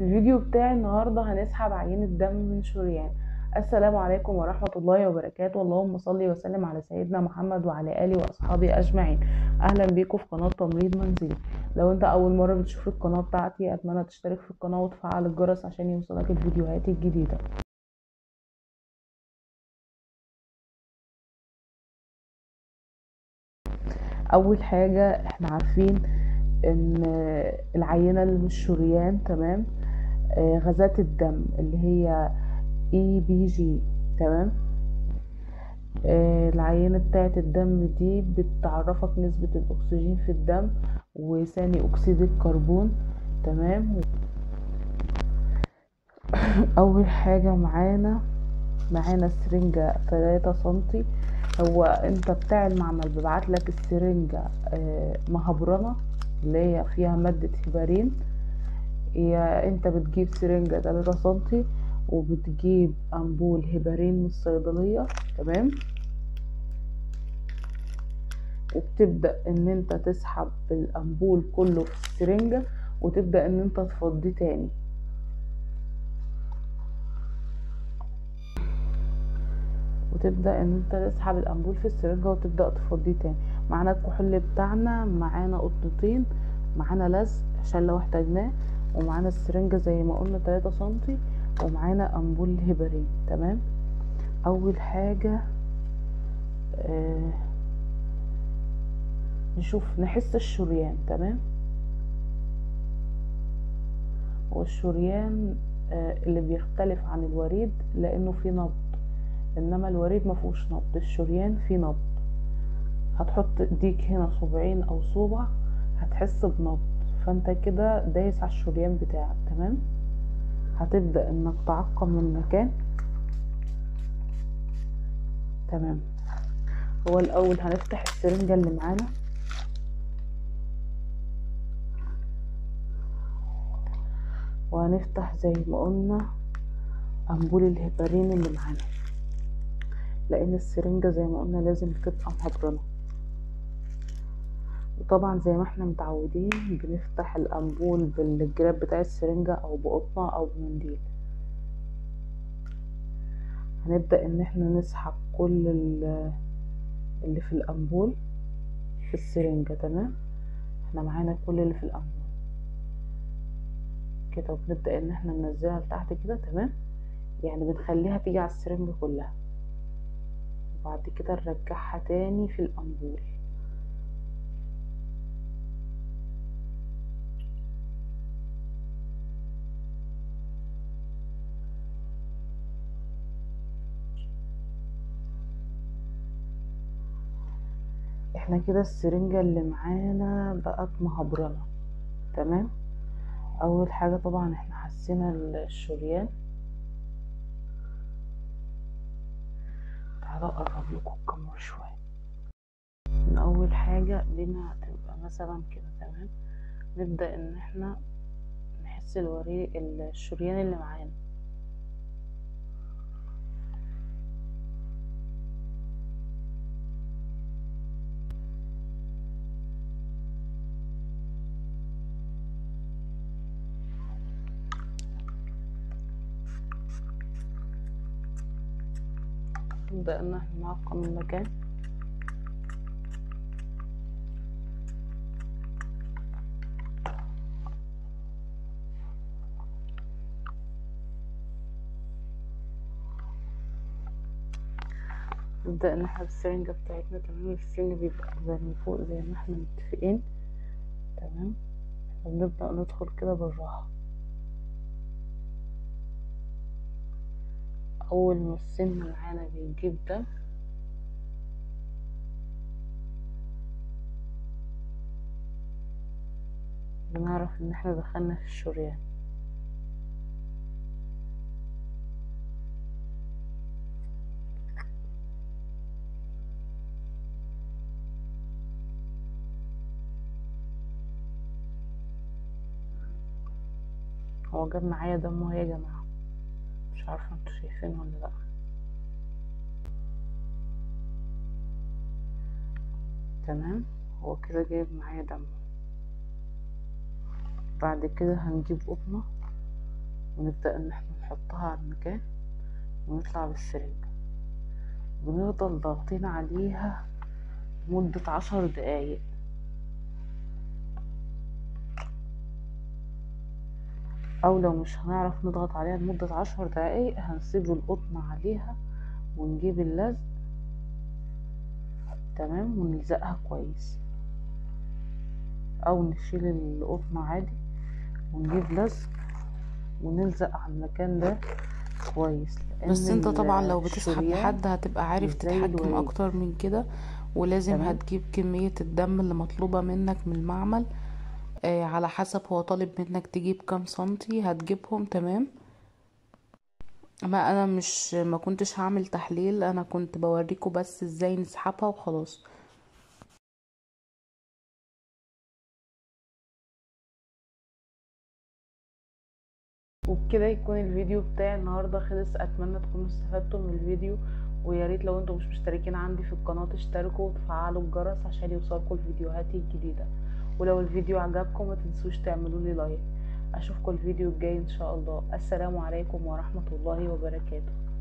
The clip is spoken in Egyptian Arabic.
في الفيديو بتاعي النهاردة هنسحب عينة دم من شريان السلام عليكم ورحمة الله وبركاته اللهم صل وسلم على سيدنا محمد وعلى آله وأصحابه أجمعين أهلا بيكم في قناة تمريض منزلي لو انت أول مرة بتشوف القناة بتاعتي أتمنى تشترك في القناة وتفعل الجرس عشان يوصلك الفيديوهات الجديدة أول حاجة احنا عارفين ان العينة اللي من الشريان تمام آه، غازات الدم اللي هي اي بي جي تمام آه، العينة بتاعة الدم دي بتعرفك نسبة الأكسجين في الدم وثاني أكسيد الكربون تمام أول حاجة معانا معانا سرنجة تلاتة سنتي هو انت بتاع المعمل بيبعتلك السرنجة آه، مهبرنة اللي هي فيها مادة هيبارين هي انت بتجيب سرنجة تلاتة سنتي وبتجيب أنبول هيبارين من الصيدلية تمام وبتبدأ ان انت تسحب الأنبول كله في السرنجة وتبدأ ان انت تفضيه تاني وتبدأ ان انت تسحب الأنبول في السرنجة وتبدأ تفضيه تاني معانا الكحول بتاعنا معانا قطنتين معانا لزق عشان لو احتاجناه ومعانا السرنجة زي ما قلنا تلاتة سنتي ومعانا أنبول هيبارين تمام أول حاجة آه نشوف نحس الشريان تمام والشريان آه اللي بيختلف عن الوريد لأنه فيه نبض إنما الوريد مفهوش نبض الشريان فيه نبض هتحط ايديك هنا صبعين أو صوبع هتحس بنبض فانت كده دايس على الشريان بتاعك تمام هتبدأ انك تعقم من مكان تمام هو الاول هنفتح السرنجة اللي معانا وهنفتح زي ما قلنا انبول الهيبارين اللي معانا لان السرنجة زي ما قلنا لازم تبقى مهبرنة وطبعا زي ما احنا متعودين بنفتح الانبول بالجراب بتاع السرنجة او بقطنة او بمنديل هنبدأ ان احنا نسحب كل اللي في الانبول في السرنجة تمام احنا معانا كل اللي في الانبول كده وبنبدأ ان احنا ننزلها لتحت كده تمام يعني بنخليها تيجي على السرنجة كلها وبعد كده نرجعها تاني في الانبول احنا كده السرنجة اللي معانا بقت مهبرنة تمام اول حاجة طبعا احنا حسينا الشريان تعالوا اقرب لكم الكاميرا شوية من اول حاجة لينا هتبقى مثلا كده تمام نبدأ ان احنا نحس الوري الشريان اللي معانا نبدأ ان احنا نعقم المكان نبدأ ان احنا بالسرنجة بتاعتنا تمام السرنجة بيبقى زي من فوق زي ما احنا متفقين تمام وبنبدأ ندخل كده بالراحة أول ما السن معانا بيجيب دم بنعرف ان احنا دخلنا في الشريان هو جاب معايا دم اهو يا جماعه مش عارفه انتوا شايفين ولا لا تمام هو كده جايب معايا دم بعد كده هنجيب قطنة ونبدأ ان احنا نحطها على المكان ونطلع بالسرنجة بنفضل ضاغطين عليها مدة عشر دقايق او لو مش هنعرف نضغط عليها لمدة عشر دقايق هنسيب القطن عليها ونجيب اللزق تمام ونلزقها كويس او نشيل القطن عادي ونجيب لزق ونلزق على المكان ده كويس لان بس انت طبعا لو بتسحب الشريان لحد هتبقى عارف مش زي تتحكم الوريد اكتر من كده ولازم تمام هتجيب كمية الدم اللي مطلوبة منك من المعمل آه على حسب هو طالب منك تجيب كام سنتي هتجيبهم تمام ما انا مش ما كنتش هعمل تحليل انا كنت بوريكم بس ازاي نسحبها وخلاص وبكده يكون الفيديو بتاعي النهارده خلص اتمنى تكونوا استفدتوا من الفيديو ويا ريت لو انتم مش مشتركين عندي في القناه تشتركوا وتفعلوا الجرس عشان يوصلكوا الفيديوهات الجديده ولو الفيديو عجبكم ما تنسوش تعملوا لي لايك اشوفكم الفيديو الجاي ان شاء الله السلام عليكم ورحمه الله وبركاته